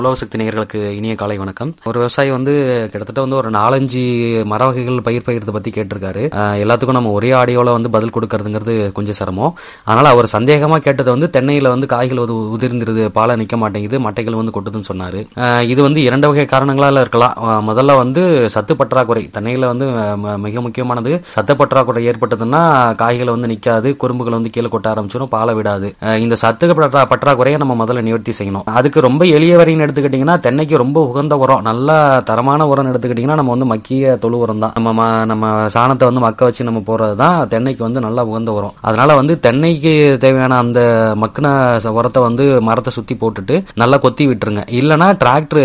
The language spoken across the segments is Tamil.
உழவு சக்தி நேயர்களுக்கு இனிய காலை வணக்கம் ஒரு விவசாயி வந்து கிட்டத்தட்ட வந்து ஒரு நாலஞ்சு மர வகைகள் பயிர் பயிர்த்தை பத்தி கேட்டிருக்காரு அஹ் எல்லாத்துக்கும் நம்ம ஒரே ஆடியோல வந்து பதில் கொடுக்கறதுங்கிறது கொஞ்சம் சிரமம் அதனால அவர் சந்தேகமா கேட்டது வந்து தென்னையில வந்து காய்கள் வந்து உதிர்ந்துருது பாலை நிக்க மாட்டேங்குது மட்டைகள் வந்து கொட்டுதுன்னு சொன்னாரு அஹ் இது வந்து இரண்டு வகை காரணங்களால இருக்கலாம் அஹ் முதல்ல வந்து சத்து பற்றாக்குறை தென்னையில வந்து அஹ், ம- மிக முக்கியமானது சத்து பற்றாக்குறை ஏற்பட்டதுன்னா காய்கள் வந்து நிக்காது குறும்புகள் வந்து கீழே கொட்ட ஆரம்பிச்சிடும் பாலை விடாது அஹ் இந்த சத்து பற்றா பற்றாக்குறையை நம்ம முதல்ல நிவர்த்தி செய்யணும் அதுக்கு ரொம்ப எளிய வரைன்னு எடுத்துக்கிட்டிங்கன்னா தென்னைக்கு ரொம்ப உகந்த உரம் நல்ல தரமான உரம் எடுத்துக்கிட்டிங்கன்னா நம்ம வந்து மக்கிய தொழு உரம் தான் நம்ம ம- நம்ம சாணத்தை வந்து மக்க வச்சு நம்ம போறது தான் தென்னைக்கு வந்து நல்லா உகந்த உரம் அதனால வந்து தென்னைக்கு தேவையான அந்த மக்கின ச- உரத்தை வந்து மரத்தை சுத்தி போட்டுட்டு நல்லா கொத்தி விட்டுருங்க இல்லைன்னா டிராக்டர்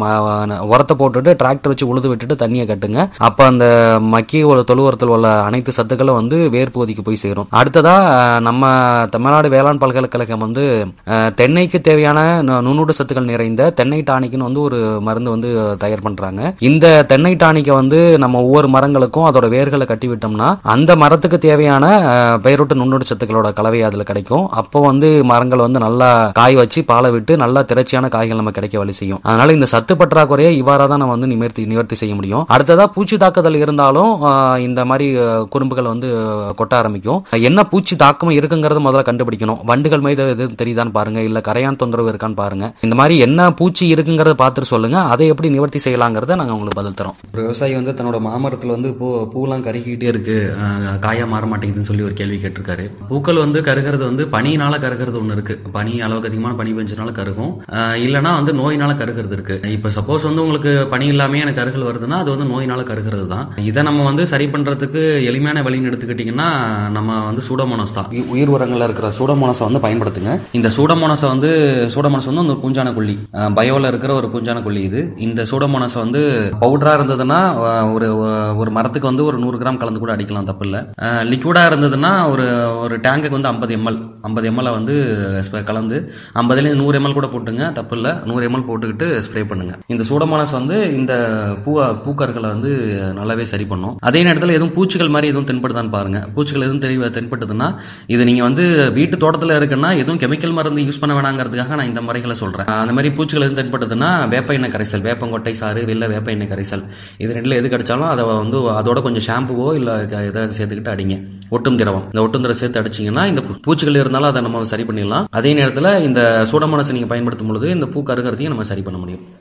உரத்தை போட்டுட்டு டிராக்டர் வச்சு உழுது விட்டுட்டு தண்ணியை கட்டுங்க அப்ப அந்த மக்கிய ஒரு தொழு உரத்தில் உள்ள அனைத்து சத்துக்களும் வந்து வேர் பகுதிக்கு போய் சேரும் அடுத்ததா அஹ், நம்ம தமிழ்நாடு வேளாண் பல்கலைக்கழகம் வந்து அஹ், தென்னைக்கு தேவையான நு- நுண்ணுடு சத்துக்கள் நிறைந்த தென்னை டானிக்னு வந்து ஒரு மருந்து வந்து தயார் பண்றாங்க இந்த தென்னை டானிக்கை வந்து நம்ம ஒவ்வொரு மரங்களுக்கும் அதோட வேர்களை கட்டி விட்டோம்னா அந்த மரத்துக்கு தேவையான அஹ், பெயரூட்டு நுண்ணுடு சத்துக்களோட கலவை அதுல கிடைக்கும் அப்போ வந்து மரங்கள் வந்து நல்லா காய் வச்சு பாலை விட்டு நல்லா திரட்சியான காய்கள் நம்ம கிடைக்க வழி செய்யும் அதனால இந்த சத்து பற்றாக்குறையை இவ்வாறா தான் நம்ம வந்து நிவர்த்தி நிவர்த்தி செய்ய முடியும் அடுத்ததா பூச்சி தாக்குதல் இருந்தாலும் ஆஹ், இந்த மாதிரி அஹ், குறும்புகள் வந்து அஹ், கொட்ட ஆரம்பிக்கும் என்ன பூச்சி தாக்கம் இருக்குங்கிறத முதல்ல கண்டுபிடிக்கணும் வண்டுகள் மீது எது தெரியுதான்னு பாருங்க இல்ல கரையான் தொந்தரவு இருக்கான்னு பாருங்க இந்த மாதிரி என்ன பூச்சி இருக்குங்கிறத பார்த்துட்டு சொல்லுங்க அதை எப்படி நிவர்த்தி செய்யலாங்கிறத நாங்க உங்களுக்கு பதில் தரோம் ஒரு விவசாயி வந்து தன்னோட மாமரத்துல வந்து பூ பூலாம் கருகிக்கிட்டே இருக்கு அஹ், காயா மாற மாட்டேங்குதுன்னு சொல்லி ஒரு கேள்வி கேட்டிருக்காரு பூக்கள் வந்து கருகிறது வந்து பனியினால கருகிறது ஒன்று இருக்கு பனி அளவுக்கு அதிகமான பனி பெஞ்சனால கருகும் அஹ், இல்லைன்னா வந்து நோயினால கருகிறது இருக்கு இப்போ சப்போஸ் வந்து உங்களுக்கு பனி இல்லாமே எனக்கு கருகள் வருதுன்னா அது வந்து நோயினால கருகிறது தான் இதை நம்ம வந்து சரி பண்றதுக்கு எளிமையான வழின்னு எடுத்துக்கிட்டிங்கன்னா நம்ம வந்து சூடோமோனஸ் தான் உ- உயிர் உரங்கள்ல இருக்கிற சூடோமோனஸை வந்து பயன்படுத்துங்க இந்த சூடோமோனஸை வந்து சூடோமோனஸ் வந்து ஒரு பூஞ்சான கொல்லி அஹ், பயோல இருக்கிற ஒரு பூஞ்சான கொல்லி இது இந்த சூடோமோனஸ் வந்து பவுடரா இருந்ததுன்னா அஹ், ஒரு ஒரு மரத்துக்கு வந்து ஒரு நூறு கிராம் கலந்து கூட அடிக்கலாம் தப்பு இல்லை லிக்விடா இருந்ததுன்னா ஒரு ஒரு டேங்குக்கு வந்து ஐம்பது எம்எல் ஐம்பது எம்எல் வந்து spray கலந்து ஐம்பதுலேயும் நூறு எம்எல் கூட போட்டுங்க தப்பு இல்லை நூறு எம்எல் போட்டுக்கிட்டு ஸ்ப்ரே பண்ணுங்க இந்த சூடோமோனஸ் வந்து இந்த பூ பூக்கர்களை வந்து நல்லாவே சரி பண்ணும் அதே நேரத்தில் எதுவும் பூச்சிகள் மாதிரி எதுவும் தென்படுதான்னு பாருங்க பூச்சிகள் எதுவும் தெரிய தென்பட்டதுன்னா இது நீங்க வந்து வீட்டு தோட்டத்தில் இருக்குன்னா எதுவும் கெமிக்கல் மருந்து யூஸ் பண்ண வேணாங்கிறதுக்காக நான் இந்த முறைகளை சொல்றேன் அந்த மாதிரி பூச்சிகள் எதுவும் தென்பட்டதுன்னா வேப்ப எண்ணெய் கரைசல் வேப்பங்கொட்டை சாறு வெள்ளை வேப்ப எண்ணெய் கரைசல் இது ரெண்டுல எது கிடைச்சாலும் அதை வந்து அதோட கொஞ்சம் ஷாம்புவோ இல்ல ஏதாவது சேர்த்துக்கிட்டு அடிங்க ஒட்டும் திரவம் இந்த ஒட்டும் திரவம் சேர்த்து அடிச்சீங்கன்னா இந்த பூ- பூச்சிகள் இருந்தாலும் அதை நம்ம சரி பண்ணிடலாம் அதே நேரத்தில் இந்த சூடமனசை நீங்க பயன்படுத்தும் பொழுது இந்த பூ கருகிறதையும் நம்ம சரி பண்ண முடியும்